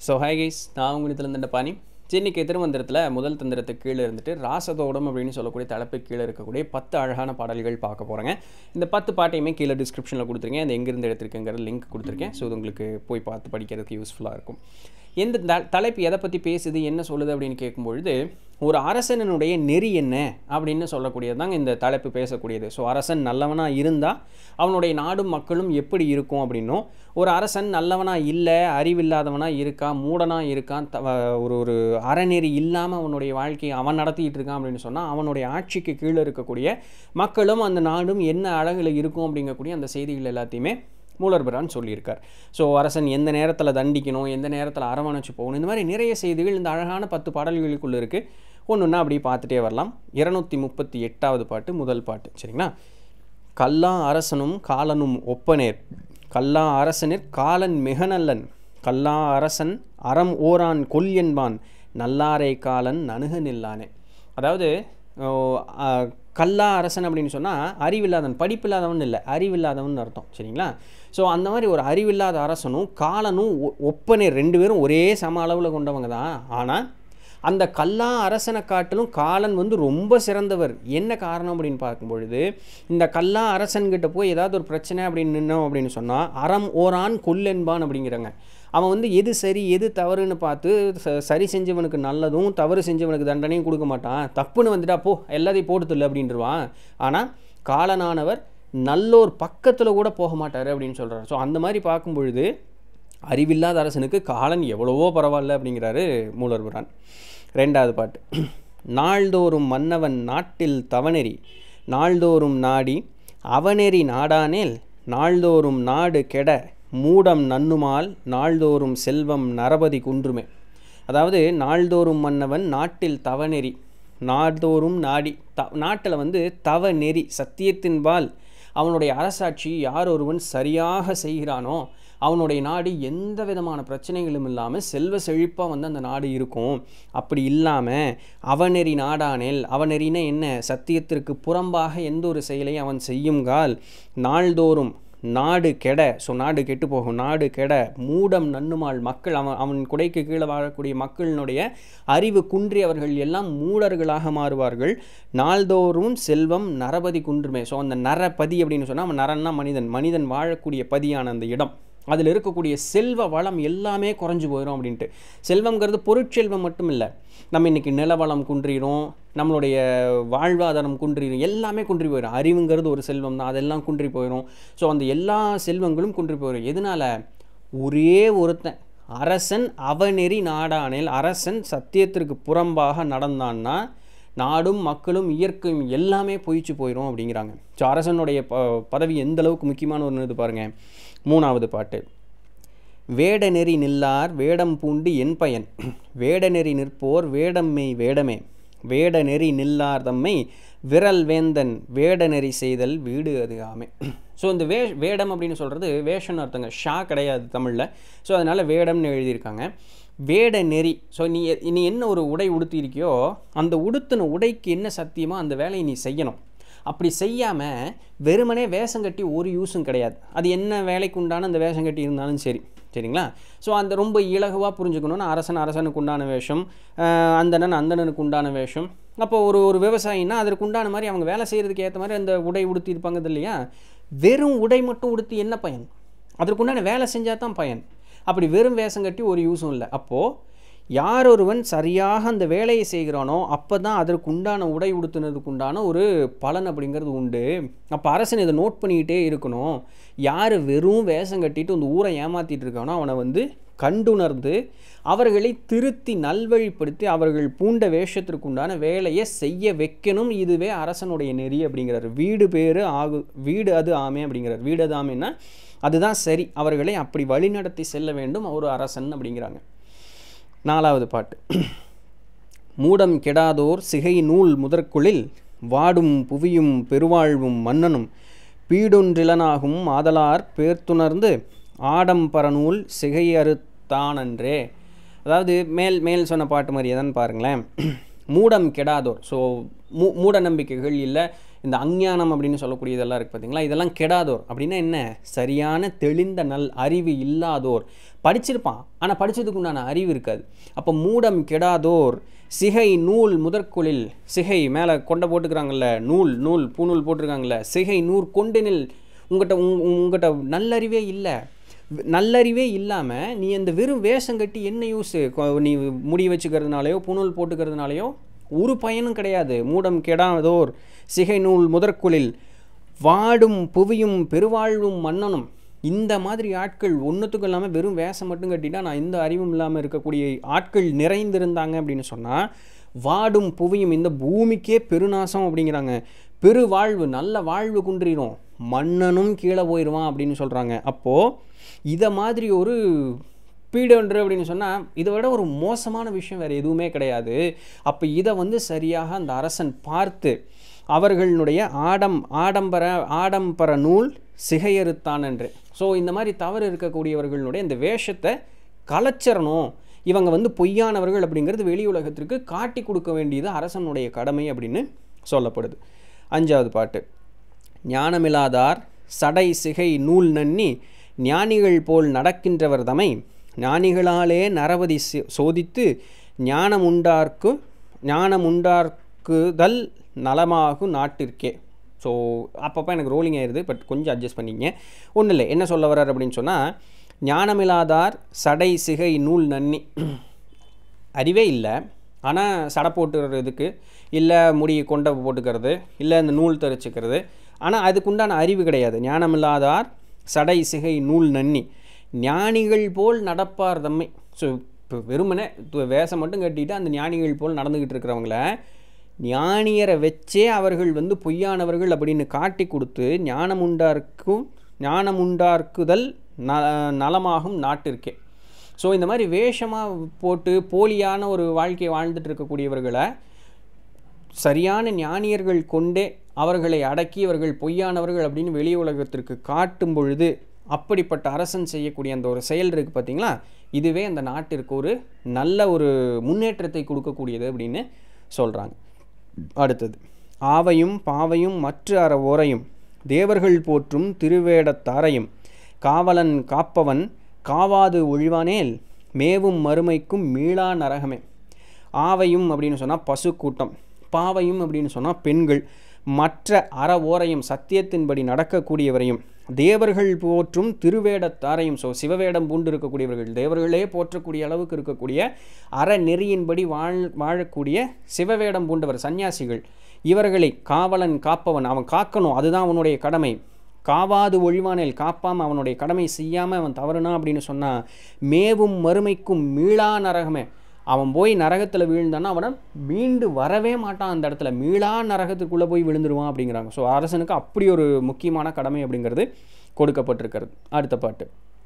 so hi guys நான் உங்களிடத்துல இருந்த பாணி சென்னைக்கு திருமந்திரத்தில் முதல் தந்திரத்துக்கு கீழே இருந்துட்டு ராசதோடம் அப்படின்னு சொல்லக்கூடிய தலைப்புக்கு கீழே இருக்கக்கூடிய பத்து அழகான பாடல்கள் பார்க்க போகிறேங்க இந்த பத்து பாட்டையுமே கீழே டிஸ்கிரிப்ஷனில் கொடுத்துருக்கேன் அது எங்கேருந்து எடுத்திருக்கேங்கிற லிங்க் கொடுத்துருக்கேன் ஸோ இது உங்களுக்கு போய் பார்த்து படிக்கிறதுக்கு யூஸ்ஃபுல்லாக இருக்கும் எந்த த- தலைப்பு எதை பற்றி பேசுது என்ன சொல்லுது அப்படின்னு கேட்கும்பொழுது ஒரு அரசனுடைய நெறி என்ன அப்படின்னு சொல்லக்கூடியது தாங்க இந்த தலைப்பு பேசக்கூடியது ஸோ அரசன் நல்லவனாக இருந்தால் அவனுடைய நாடும் மக்களும் எப்படி இருக்கும் அப்படின்னும் ஒரு அரசன் நல்லவனாக இல்லை அறிவில்லாதவனாக இருக்கா மூடனாக இருக்கான் த- ஒரு ஒரு அறநெறி இல்லாமல் அவனுடைய வாழ்க்கையை அவன் நடத்திட்டு இருக்கான் அப்படின்னு சொன்னால் அவனுடைய ஆட்சிக்கு கீழே இருக்கக்கூடிய மக்களும் அந்த நாடும் என்ன அழகில் இருக்கும் அப்படிங்கக்கூடிய அந்த செய்திகள் எல்லாத்தையுமே மூலர்பிரான் சொல்லியிருக்கார் ஸோ அரசன் எந்த நேரத்தில் தண்டிக்கணும் எந்த நேரத்தில் அரவணைச்சு போகணும் இந்த மாதிரி நிறைய செய்திகள் இந்த அழகான பத்து பாடல்களுக்குள்ளே இருக்குது ஒன்று ஒன்றா அப்படி பார்த்துட்டே வரலாம் இருநூத்தி முப்பத்தி எட்டாவது பாட்டு முதல் பாட்டு சரிங்களா கல்லா அரசனும் காலனும் ஒப்பனேர் கல்லா அரசனிற் காலன் மிக நல்லன் கல்லா அரசன் அறம் ஓரான் கொல் என்பான் நல்லாரை காலன் நணுக நில்லானே அதாவது ஓ, ஆ, கல்லா அரசன் அப்படின்னு சொன்னால் அறிவில்லாதவன் படிப்பில்லாதவன் இல்லை அறிவில்லாதவன் அர்த்தம் சரிங்களா ஸோ அந்த மாதிரி ஒரு அறிவில்லாத அரசனும் காலனும் ஒ- ஒப்பனே ரெண்டு பேரும் ஒரே சம அளவில் கொண்டவங்க தான் ஆனால் அந்த கல்லா அரசனை காட்டிலும் காலன் வந்து ரொம்ப சிறந்தவர் என்ன காரணம் அப்படின்னு பார்க்கும் பொழுது இந்த கல்லா அரசன்கிட்ட போய் ஏதாவது ஒரு பிரச்சனை அப்படின்னு நின்னோம் அப்படின்னு சொன்னால் அறம் ஓரான் கொல்லென்பான் அப்படிங்கிறாங்க அவன் வந்து எது சரி எது தவறுன்னு பார்த்து ச- சரி செஞ்சவனுக்கு நல்லதும் தவறு செஞ்சவனுக்கு தண்டனையும் கொடுக்க மாட்டான் தப்புன்னு வந்துட்டா போ எல்லாத்தையும் போட்டுதில்ல அப்படின்றவான் ஆனால் காலனானவர் நல்லோர் பக்கத்தில் கூட போக மாட்டார் அப்படின்னு சொல்கிறார் ஸோ அந்த மாதிரி பார்க்கும் பொழுது அறிவில்லாத அரசனுக்கு காலன் எவ்வளவோ பரவாயில்ல அப்படிங்கிறாரு மூலர்புரான் ரெண்டாவது பாட்டு நாள்தோறும் மன்னவன் நாட்டில் தவநெறி நாள்தோறும் நாடி அவநெறி நாடானேல் நாள்தோறும் நாடு கெட மூடம் நன்னுமால் நாள்தோறும் செல்வம் நரபதி குன்றுமே அதாவது நாள்தோறும் மன்னவன் நாட்டில் தவநெறி நாள்தோறும் நாடி த நாட்டில் வந்து தவ நெறி சத்தியத்தின்பால் அவனுடைய அரசாட்சி யார் ஒருவன் சரியாக செய்கிறானோ அவனுடைய நாடு எந்த விதமான பிரச்சனைகளும் இல்லாமல் செல்வ செழிப்பாக வந்து அந்த நாடு இருக்கும் அப்படி இல்லாமல் அவநெறி நாடானேல் அவநெறினா என்ன சத்தியத்திற்கு புறம்பாக எந்த ஒரு செயலை அவன் செய்யுங்கால் நாள்தோறும் நாடு கெட ஸோ நாடு கெட்டு போகும் நாடு கெட மூடம் நன்னுமாள் மக்கள் அவன் அவன் குடைக்கு கீழே வாழக்கூடிய மக்களினுடைய அறிவு குன்றி அவர்கள் எல்லாம் மூடர்களாக மாறுவார்கள் நாள்தோறும் செல்வம் நரபதி குன்றுமே ஸோ அந்த நரபதி அப்படின்னு சொன்னால் அவன் நரன்னா மனிதன் மனிதன் வாழக்கூடிய பதியான அந்த இடம் அதில் இருக்கக்கூடிய செல்வ வளம் எல்லாமே குறைஞ்சு போயிடும் அப்படின்ட்டு செல்வம்ங்கிறது பொருட்செல்வம் மட்டும் இல்லை நம்ம இன்னைக்கு நிலவளம் குன்றிரும் நம்மளுடைய வாழ்வாதாரம் குன்றிரும் எல்லாமே குன்றி போயிடும் அறிவுங்கிறது ஒரு செல்வம் தான் அதெல்லாம் குன்றி போயிடும் ஸோ அந்த எல்லா செல்வங்களும் குன்றி போயிடும் எதனால ஒரே ஒருத்தன் அரசன் அவநெறி நாடானேல் அரசன் சத்தியத்திற்கு புறம்பாக நடந்தான்னா நாடும் மக்களும் இயற்கையும் எல்லாமே பொய்ச்சு போயிடும் அப்படிங்கிறாங்க ஸோ அரசனுடைய ப பதவி எந்த அளவுக்கு முக்கியமான ஒன்று இது பாருங்க மூணாவது பாட்டு வேடநெறி நில்லார் வேடம் பூண்டு என் பயன் வேடநெறி நிற்போர் வேடம் மெய் வேடமே வேடநெறி நில்லார் தம்மை விரல் வேந்தன் வேடநெறி செய்தல் வீடு அது ஆமே ஸோ இந்த வே வேடம் அப்படின்னு சொல்கிறது வேஷம்னு அர்த்தங்க ஷா கிடையாது தமிழில் ஸோ அதனால் வேடம்னு எழுதியிருக்காங்க வேட நெறி ஸோ நீ நீ என்ன ஒரு உடை உடுத்தியிருக்கியோ அந்த உடுத்தின உடைக்கு என்ன சத்தியமோ அந்த வேலையை நீ செய்யணும் அப்படி செய்யாமல் வெறுமனே வேஷம் கட்டி ஒரு யூஸும் கிடையாது அது என்ன வேலைக்கு உண்டான அந்த வேஷம் கட்டி இருந்தாலும் சரி சரிங்களா ஸோ அந்த ரொம்ப இலகுவாக புரிஞ்சுக்கணும்னா அரசன் அரசனுக்கு உண்டான வேஷம் ஆஹ் அந்தணன் அந்தணனுக்கு உண்டான வேஷம் அப்போ ஒரு ஒரு விவசாயின்னா அதற்கு உண்டான மாதிரி அவங்க வேலை செய்கிறதுக்கு ஏற்ற மாதிரி அந்த உடை உடுத்தி இருப்பாங்க இது இல்லையா வெறும் உடை மட்டும் உடுத்தி என்ன பயன் அதற்கு உண்டான வேலை செஞ்சால் தான் பயன் அப்படி வெறும் வேஷம் கட்டி ஒரு யூஸும் இல்லை அப்போது யார் ஒருவன் சரியாக அந்த வேலையை செய்கிறானோ அப்போ தான் அதற்கு உண்டான உடை உடுத்துனதுக்கு உண்டான ஒரு பலன் அப்படிங்கிறது உண்டு அப்போ அரசன் இதை நோட் பண்ணிக்கிட்டே இருக்கணும் யார் வெறும் வேஷம் கட்டிட்டு இந்த ஊரை ஏமாற்றிட்டு இருக்கானோ அவனை வந்து கண்டுணர்ந்து அவர்களை திருத்தி நல்வழிப்படுத்தி அவர்கள் பூண்ட வேஷத்திற்கு உண்டான வேலையை செய்ய வைக்கணும் இதுவே அரசனுடைய நெறி அப்படிங்கிறார் வீடு பேர் ஆகு வீடு அது ஆமே அப்படிங்கிறார் வீடு அது ஆமேன்னா அதுதான் சரி அவர்களை அப்படி வழிநடத்தி செல்ல வேண்டும் ஒரு அரசன் அப்படிங்கிறாங்க நாலாவது பாட்டு மூடம் கெடாதோர் சிகை நூல் முதற்குளில் வாடும் புவியும் பெருவாழ்வும் மன்னனும் பீடொன்றிலனாகும் ஆதலார் பேர்த்துணர்ந்து ஆடம்பரநூல் சிகை அறுத்தானன்றே அதாவது மேல் மேல் சொன்ன பாட்டு மாதிரி எதான்னு பாருங்களேன் மூடம் கெடாதோர் ஸோ மூ மூட நம்பிக்கைகள் இல்லை இந்த அஞ்ஞானம் அப்படின்னு சொல்லக்கூடிய இதெல்லாம் இருக்குது பார்த்தீங்களா இதெல்லாம் கெடாதோர் அப்படின்னா என்ன சரியான தெளிந்த நல் அறிவு இல்லாதோர் படிச்சிருப்பான் ஆனால் படித்ததுக்கு உண்டான அறிவு இருக்காது அப்போ மூடம் கெடாதோர் சிகை நூல் முதற்குளில் சிகை மேலே கொண்டை போட்டுக்கிறாங்கல்ல நூல் நூல் பூநூல் போட்டிருக்காங்கல்ல சிகை நூறு கொண்டினில் உங்கள்கிட்ட உங் உங்கள்கிட்ட நல்லறிவே இல்லை நல்லறிவே இல்லாமல் நீ அந்த வெறும் வேஷம் கட்டி என்ன யூஸ் நீ முடி வச்சுக்கிறதுனாலையோ புனல் போட்டுக்கிறதுனாலையோ ஒரு பயனும் கிடையாது மூடம் கெடாதோர் சிகை நூல் முதற்குளில் வாடும் புவியும் பெருவாழ்வும் மன்னனும் இந்த மாதிரி ஆட்கள் ஒன்றுத்துக்கும் இல்லாமல் வெறும் வேஷம் மட்டும் கட்டிட்டா நான் இந்த அறிவும் இல்லாமல் இருக்கக்கூடிய ஆட்கள் நிறைந்திருந்தாங்க அப்படின்னு சொன்னால் வாடும் புவியும் இந்த பூமிக்கே பெருநாசம் அப்படிங்கிறாங்க பெருவாழ்வு நல்ல வாழ்வு குன்றிரும் மன்னனும் கீழே போயிடுவான் அப்படின்னு சொல்கிறாங்க அப்போது இதை மாதிரி ஒரு பீடன்று அப்படின்னு சொன்னால் இதை விட ஒரு மோசமான விஷயம் வேறு எதுவுமே கிடையாது அப்போ இதை வந்து சரியாக அந்த அரசன் பார்த்து அவர்களுடைய ஆடம் ஆடம்பர ஆடம்பர நூல் சிகையறுத்தான் என்று ஸோ இந்த மாதிரி தவறு இருக்கக்கூடியவர்களுடைய இந்த வேஷத்தை கலைச்சிடணும் இவங்க வந்து பொய்யானவர்கள் அப்படிங்கிறது வெளி உலகத்திற்கு காட்டி கொடுக்க வேண்டியது அரசனுடைய கடமை அப்படின்னு சொல்லப்படுது அஞ்சாவது பாட்டு ஞானமில்லாதார் சடை சிகை நூல் நன்னி ஞானிகள் போல் நடக்கின்றவர் தமை ஞானிகளாலே நரபதி சோதித்து ஞானம் உண்டார்க்கு ஞானம் உண்டார்க்குதல் நலமாகும் நாட்டிற்கே ஸோ அப்பப்போ எனக்கு ரோலிங் ஆயிடுது பட் கொஞ்சம் அட்ஜஸ்ட் பண்ணிங்க ஒன்றும் இல்லை என்ன சொல்ல வர்றார் அப்படின்னு சொன்னால் ஞானமில்லாதார் சடை சிகை நூல் நன்னி அறிவே இல்லை ஆனால் சடை போட்டுறதுக்கு இல்லை முடி கொண்டை போட்டுக்கிறது இல்லை இந்த நூல் தரிச்சுக்கிறது ஆனால் அதுக்குண்டான அறிவு கிடையாது ஞானமில்லாதார் சடை சிகை நூல் நன்னி ஞானிகள் போல் நடப்பார் தம்மை ஸோ இப்போ வெறுமனே வேஷம் மட்டும் கட்டிட்டு அந்த ஞானிகள் போல் நடந்துக்கிட்டு இருக்கிறவங்கள ஞானியரை வச்சே அவர்கள் வந்து பொய்யானவர்கள் அப்படின்னு காட்டி கொடுத்து ஞானம் உண்டார்க்கும் ஞானம் உண்டார்க்குதல் ந நலமாகும் நாட்டிற்கே ஸோ இந்த மாதிரி வேஷமாக போட்டு போலியான ஒரு வாழ்க்கையை வாழ்ந்துட்டு இருக்கக்கூடியவர்களை சரியான ஞானியர்கள் கொண்டே அவர்களை அடக்கி அவர்கள் பொய்யானவர்கள் அப்படின்னு வெளி உலகத்திற்கு காட்டும் பொழுது அப்படிப்பட்ட அரசன் செய்யக்கூடிய அந்த ஒரு செயல் இருக்குது பார்த்தீங்களா இதுவே அந்த நாட்டிற்கு ஒரு நல்ல ஒரு முன்னேற்றத்தை கொடுக்கக்கூடியது அப்படின்னு சொல்கிறாங்க அடுத்தது ஆவையும் பாவையும் மற்ற அற ஓரையும் தேவர்கள் போற்றும் திருவேடத்தாரையும் காவலன் காப்பவன் காவாது ஒழிவானேல் மேவும் மறுமைக்கும் மீளா நரகமே ஆவையும் அப்படின்னு சொன்னால் பசு கூட்டம் பாவையும் அப்படின்னு சொன்னால் பெண்கள் மற்ற அற ஓரையும் சத்தியத்தின்படி நடக்கக்கூடியவரையும் தேவர்கள் போற்றும் திருவேடத்தாரையும் ஸோ சிவவேடம் பூண்டு இருக்கக்கூடியவர்கள் தேவர்களே போற்றக்கூடிய அளவுக்கு இருக்கக்கூடிய அற நெறியின்படி வாழ் வாழக்கூடிய சிவவேடம் பூண்டவர் சன்னியாசிகள் இவர்களை காவலன் காப்பவன் அவன் காக்கணும் அதுதான் அவனுடைய கடமை காவாது ஒழிவானில் காப்பாமல் அவனுடைய கடமை செய்யாமல் அவன் தவறுனா அப்படின்னு சொன்னால் மேவும் மறுமைக்கும் மீளா நரகமே அவன் போய் நரகத்தில் வீழ்ந்தான்னா அவனை மீண்டு வரவே மாட்டான் அந்த இடத்துல மீளா நரகத்துக்குள்ளே போய் விழுந்துருவான் அப்படிங்கிறாங்க ஸோ அரசனுக்கு அப்படி ஒரு முக்கியமான கடமை அப்படிங்கிறது கொடுக்கப்பட்டிருக்கிறது அடுத்த பாட்டு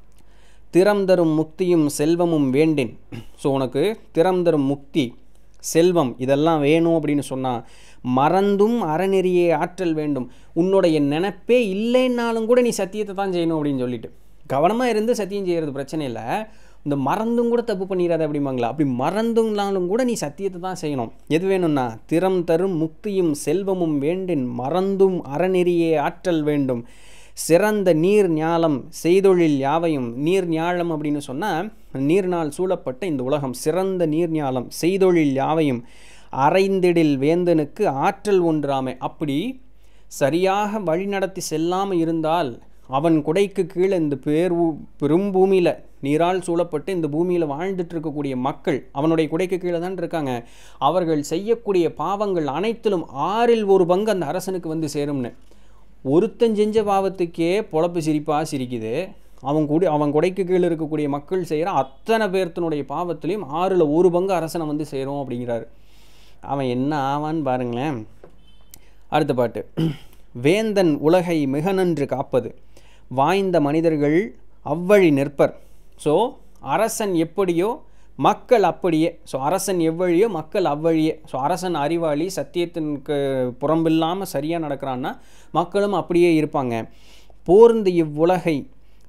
திறம் தரும் முக்தியும் செல்வமும் வேண்டின் ஸோ உனக்கு திறம் தரும் முக்தி செல்வம் இதெல்லாம் வேணும் அப்படின்னு சொன்னால் மறந்தும் அறநெறியே ஆற்றல் வேண்டும் உன்னுடைய நினப்பே இல்லைன்னாலும் கூட நீ சத்தியத்தை தான் செய்யணும் அப்படின்னு சொல்லிட்டு கவனமாக இருந்து சத்தியம் செய்கிறது பிரச்சனை இல்லை இந்த மறந்தும் கூட தப்பு பண்ணிடாத அப்படிம்பாங்களா அப்படி மறந்துங்களாலும் கூட நீ சத்தியத்தை தான் செய்யணும் எது வேணும்னா திறம் தரும் முக்தியும் செல்வமும் வேண்டின் மறந்தும் அறநெறியே ஆற்றல் வேண்டும் சிறந்த நீர் ஞாலம் செய்தொழில் யாவையும் நீர் ஞாலம் அப்படின்னு சொன்னால் நீர்னால் சூழப்பட்ட இந்த உலகம் சிறந்த நீர் ஞாலம் செய்தொழில் யாவையும் அரைந்திடில் வேந்தனுக்கு ஆற்றல் ஒன்றாமை அப்படி சரியாக வழிநடத்தி செல்லாமல் இருந்தால் அவன் குடைக்கு கீழே இந்த பேர் பெரும் பூமியில் நீரால் சூழப்பட்டு இந்த பூமியில் வாழ்ந்துட்டு இருக்கக்கூடிய மக்கள் அவனுடைய குடைக்கு கீழே தான் இருக்காங்க அவர்கள் செய்யக்கூடிய பாவங்கள் அனைத்திலும் ஆறில் ஒரு பங்கு அந்த அரசனுக்கு வந்து சேரும்னு ஒருத்தன் செஞ்ச பாவத்துக்கே பொழப்பு சிரிப்பாக சிரிக்குது அவன் கூட அவன் கொடைக்கு கீழே இருக்கக்கூடிய மக்கள் செய்கிற அத்தனை பேர்த்தனுடைய பாவத்திலையும் ஆறில் ஒரு பங்கு அரசனை வந்து சேரும் அப்படிங்கிறாரு அவன் என்ன ஆவான்னு பாருங்களேன் அடுத்த பாட்டு வேந்தன் உலகை மிக நன்று காப்பது வாய்ந்த மனிதர்கள் அவ்வழி நிற்பர் ஸோ அரசன் எப்படியோ மக்கள் அப்படியே ஸோ அரசன் எவ்வழியோ மக்கள் அவ்வழியே ஸோ அரசன் அறிவாளி சத்தியத்திற்கு புறம்பில்லாமல் சரியாக நடக்கிறான்னா மக்களும் அப்படியே இருப்பாங்க போர்ந்து இவ்வுலகை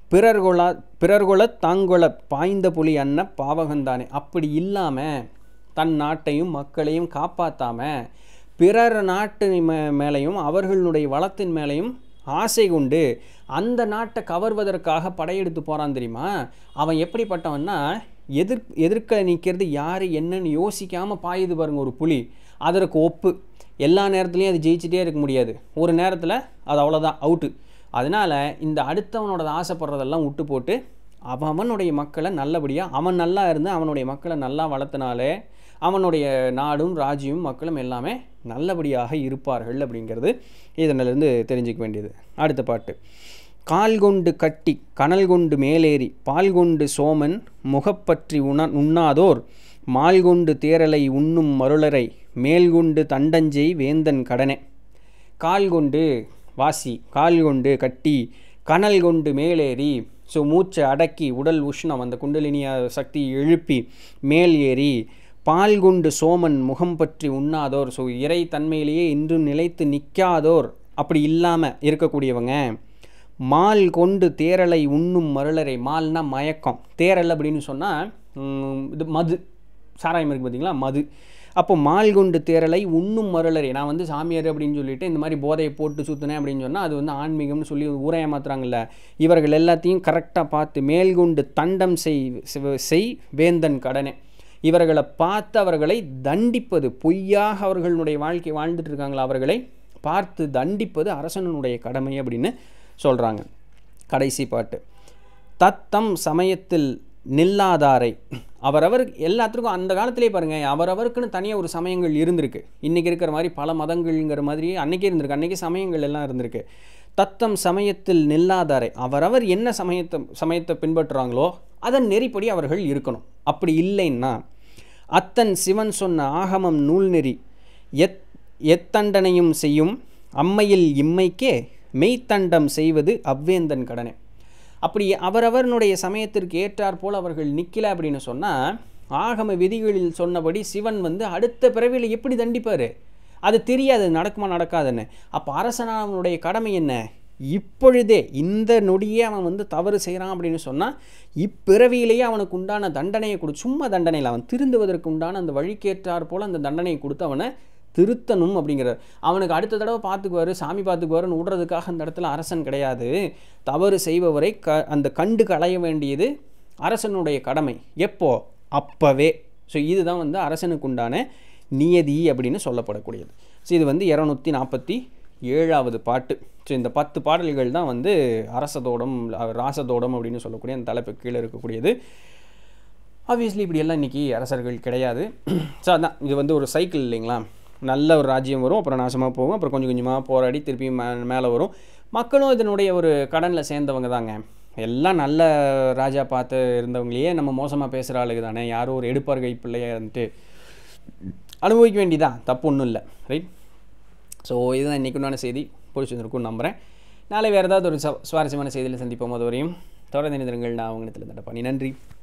பிறர்கொளா பிறர்கொள தாங்கொள பாய்ந்த புலி அன்ன பாவகந்தானே அப்படி இல்லாமல் தன் நாட்டையும் மக்களையும் காப்பாற்றாமல் பிறர் நாட்டு மே மேலேயும் அவர்களுடைய வளத்தின் மேலேயும் ஆசை கொண்டு அந்த நாட்டை கவர்வதற்காக படையெடுத்து போகிறான் தெரியுமா அவன் எப்படிப்பட்டவன்னா எதிர் எதிர்க்க நிற்கிறது யார் என்னன்னு யோசிக்காமல் பாயுது பாருங்க ஒரு புலி அதற்கு ஒப்பு எல்லா நேரத்துலையும் அது ஜெயிச்சிட்டே இருக்க முடியாது ஒரு நேரத்தில் அது அவ்வளோதான் அவுட்டு அதனால் இந்த அடுத்தவனோட ஆசைப்படுறதெல்லாம் விட்டு போட்டு அவன் அவனுடைய மக்களை நல்லபடியாக அவன் நல்லா இருந்து அவனுடைய மக்களை நல்லா வளர்த்தனாலே அவனுடைய நாடும் ராஜ்யமும் மக்களும் எல்லாமே நல்லபடியாக இருப்பார்கள் அப்படிங்கிறது இதனிலிருந்து தெரிஞ்சுக்க வேண்டியது அடுத்த பாட்டு கால் கொண்டு கட்டி கனல் கொண்டு மேலேறி பால் கொண்டு சோமன் முகப்பற்றி உண உண்ணாதோர் மால் கொண்டு தேரலை உண்ணும் மருளரை மேல் கொண்டு தண்டஞ்செய் வேந்தன் கடனே கால் கொண்டு வாசி கால் கொண்டு கட்டி கனல் கொண்டு மேலேறி ஸோ மூச்சை அடக்கி உடல் உஷ்ணம் அந்த குண்டலினிய சக்தி எழுப்பி மேல் ஏறி பால் கொண்டு சோமன் முகம் பற்றி உண்ணாதோர் ஸோ இறை தன்மையிலேயே இன்றும் நிலைத்து நிற்காதோர் அப்படி இல்லாமல் இருக்கக்கூடியவங்க மால் கொண்டு தேரலை உண்ணும் மருளரை மால்னா மயக்கம் தேரல் அப்படின்னு சொன்னால் இது மது சாராயம் இருக்குது பார்த்தீங்களா மது அப்போ மால் கொண்டு தேரலை உண்ணும் மருளரை நான் வந்து சாமியார் அப்படின்னு சொல்லிட்டு இந்த மாதிரி போதையை போட்டு சுற்றினேன் அப்படின்னு சொன்னால் அது வந்து ஆன்மீகம்னு சொல்லி ஊரை ஏமாத்துறாங்கல்ல இவர்கள் எல்லாத்தையும் கரெக்டாக பார்த்து மேல் கொண்டு தண்டம் செய் செய் வேந்தன் கடனே இவர்களை பார்த்து அவர்களை தண்டிப்பது பொய்யாக அவர்களுடைய வாழ்க்கை வாழ்ந்துட்டு இருக்காங்களா அவர்களை பார்த்து தண்டிப்பது அரசனுடைய கடமை அப்படின்னு சொல்கிறாங்க கடைசி பாட்டு தத்தம் சமயத்தில் நில்லாதாரை அவரவர் எல்லாத்துக்கும் அந்த காலத்திலே பாருங்கள் அவரவருக்குன்னு தனியாக ஒரு சமயங்கள் இருந்திருக்கு இன்றைக்கி இருக்கிற மாதிரி பல மதங்கள்ங்கிற மாதிரி அன்றைக்கே இருந்திருக்கு அன்றைக்கி சமயங்கள் எல்லாம் இருந்திருக்கு தத்தம் சமயத்தில் நில்லாதாரை அவரவர் என்ன சமயத்தை சமயத்தை பின்பற்றுறாங்களோ அதன் நெறிப்படி அவர்கள் இருக்கணும் அப்படி இல்லைன்னா அத்தன் சிவன் சொன்ன ஆகமம் நூல் நெறி எத் எத்தண்டனையும் செய்யும் அம்மையில் இம்மைக்கே மெய்த்தண்டம் செய்வது அவ்வேந்தன் கடனே அப்படி அவரவர்களுடைய சமயத்திற்கு ஏற்றாற் போல் அவர்கள் நிற்கல அப்படின்னு சொன்னால் ஆகம விதிகளில் சொன்னபடி சிவன் வந்து அடுத்த பிறவியில் எப்படி தண்டிப்பார் அது தெரியாது நடக்குமா நடக்காதுன்னு அப்போ அரசனாவனுடைய கடமை என்ன இப்பொழுதே இந்த நொடியே அவன் வந்து தவறு செய்கிறான் அப்படின்னு சொன்னால் இப்பிறவியிலேயே அவனுக்கு உண்டான தண்டனையை கொடு சும்மா தண்டனையில் அவன் திருந்துவதற்கு உண்டான அந்த வழிக்கேற்றார் போல் அந்த தண்டனையை கொடுத்து அவனை திருத்தணும் அப்படிங்கிறார் அவனுக்கு அடுத்த தடவை பார்த்துக்குவார் சாமி பார்த்துக்குவாருன்னு விடுறதுக்காக அந்த இடத்துல அரசன் கிடையாது தவறு செய்பவரை க அந்த கண்டு களைய வேண்டியது அரசனுடைய கடமை எப்போ அப்போவே ஸோ இதுதான் வந்து அரசனுக்கு உண்டான நியதி அப்படின்னு சொல்லப்படக்கூடியது ஸோ இது வந்து இரநூத்தி நாற்பத்தி ஏழாவது பாட்டு ஸோ இந்த பத்து பாடல்கள் தான் வந்து அரசதோடம் ராசதோடம் அப்படின்னு சொல்லக்கூடிய அந்த தலைப்பு கீழே இருக்கக்கூடியது ஆப்வியஸ்லி இப்படியெல்லாம் இன்றைக்கி அரசர்கள் கிடையாது ஸோ அதான் இது வந்து ஒரு சைக்கிள் இல்லைங்களா நல்ல ஒரு ராஜ்யம் வரும் அப்புறம் நாசமாக போகும் அப்புறம் கொஞ்சம் கொஞ்சமாக போராடி திருப்பி மே மேலே வரும் மக்களும் இதனுடைய ஒரு கடனில் சேர்ந்தவங்க தாங்க எல்லாம் நல்ல ராஜா பார்த்து இருந்தவங்களையே நம்ம மோசமாக பேசுகிற ஆளுக்கு தானே யாரும் ஒரு எடுப்பார் கை பிள்ளையாக இருந்துட்டு அனுபவிக்க வேண்டியதான் தப்பு ஒன்றும் இல்லை ரைட் ஸோ இதுதான் இன்றைக்கு உண்டான செய்தி பிடிச்சிருந்துருக்கும்னு நம்புகிறேன் நாளை வேறு ஏதாவது ஒரு சுவாரஸ்யமான செய்தியில் சந்திப்போம் அது வரையும் தொடர்ந்து நிறுங்கள் நான் அவங்களிடத்தில் தண்டப்பாணி நன்றி